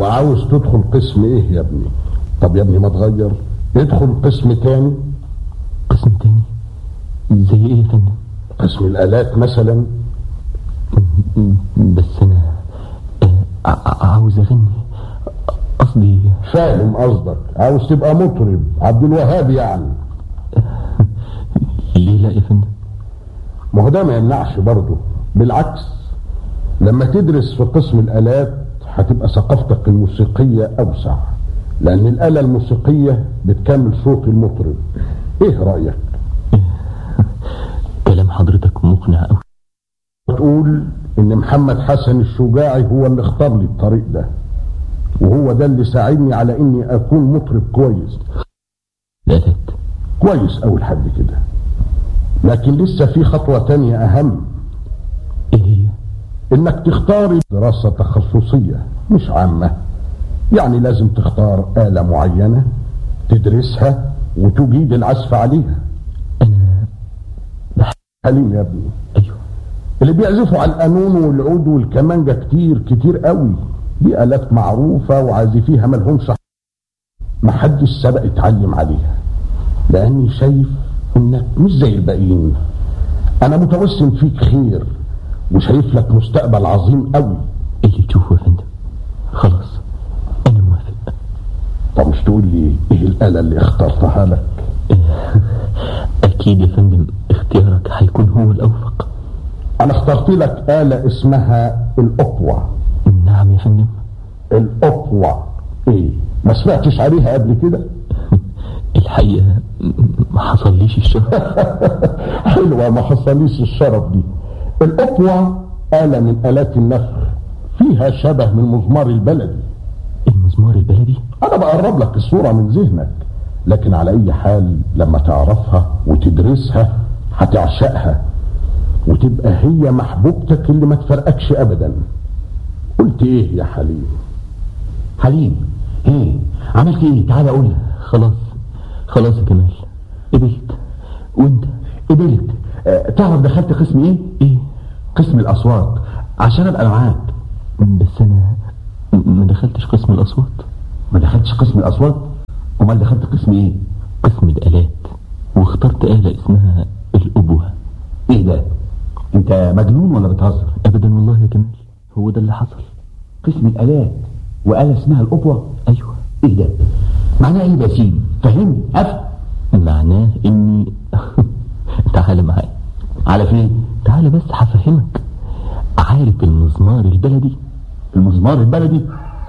وعاوز تدخل قسم ايه يا ابني طب يا ابني ما تغير ادخل قسم تاني قسم تاني زي ايه يا فندم قسم الالات مثلا بس انا آه، عاوز اغني قصدي فاهم قصدك عاوز تبقى مطرب عبد الوهاب يعني ليه لا يا فندم ما هو ده ما يمنعش برضه بالعكس لما تدرس في قسم الآلات هتبقى ثقافتك الموسيقية أوسع لأن الآلة الموسيقية بتكمل صوت المطرب إيه رأيك؟ كلام حضرتك مقنع أوي تقول إن محمد حسن الشجاعي هو اللي اختار لي الطريق ده وهو ده اللي ساعدني على إني أكون مطرب كويس الآلات كويس أول حد كده لكن لسه في خطوة تانية أهم ايه هي انك تختار دراسة تخصصية مش عامة يعني لازم تختار آلة معينة تدرسها وتجيد العزف عليها انا حليم يا ابني ايوه اللي بيعزفوا على القانون والعود والكمانجة كتير كتير قوي دي آلات معروفة وعازفيها ملهمش محدش سبق اتعلم عليها لاني شايف انك مش زي الباقيين انا متوسم فيك خير وشايف لك مستقبل عظيم قوي اللي تشوفه يا فندم خلاص انا موافق طب مش تقول لي ايه الآلة اللي اخترتها لك اكيد يا فندم اختيارك هيكون هو الاوفق انا اخترت لك آلة اسمها الأقوى نعم يا فندم الأقوى ايه ما سمعتش عليها قبل كده الحقيقة م- ما حصليش الشرف حلوة ما حصليش الشرف دي الأقوى آلة من آلات النفر فيها شبه من مزمار البلدي المزمار البلدي انا بقرب لك الصورة من ذهنك لكن على اي حال لما تعرفها وتدرسها هتعشقها وتبقى هي محبوبتك اللي ما تفرقكش ابدا قلت ايه يا حليم حليم ايه عملت ايه تعالى قول لي خلاص خلاص يا كمال قبلت وانت قبلت آه، تعرف دخلت قسم ايه ايه قسم الاصوات عشان ابقى معاك بس انا م- ما دخلتش قسم الاصوات ما دخلتش قسم الاصوات امال دخلت قسم ايه قسم الالات واخترت آلة اسمها الأبوة ايه ده انت مجنون ولا بتهزر ابدا والله يا كمال هو ده اللي حصل قسم الالات وآلة اسمها الأبوة ايوه ايه ده معناه ايه باسيم فهمني افهم معناه اني تعال معايا على فين تعال بس هفهمك عارف المزمار البلدي المزمار البلدي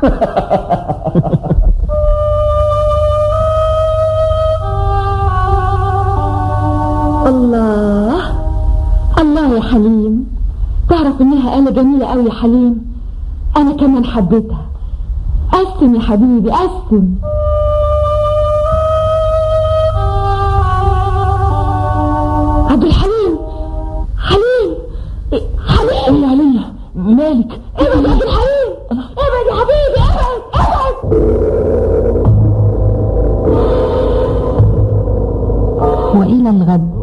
الله الله يا حليم تعرف انها آلة جميلة قوي يا حليم انا كمان حبيتها قسم يا حبيبي قسم عبد الحليم حليم إيه، حليم ايه عليا مالك ابعد يا عبد الحليم ابعد يا حبيبي ابعد ابعد وإلى الغد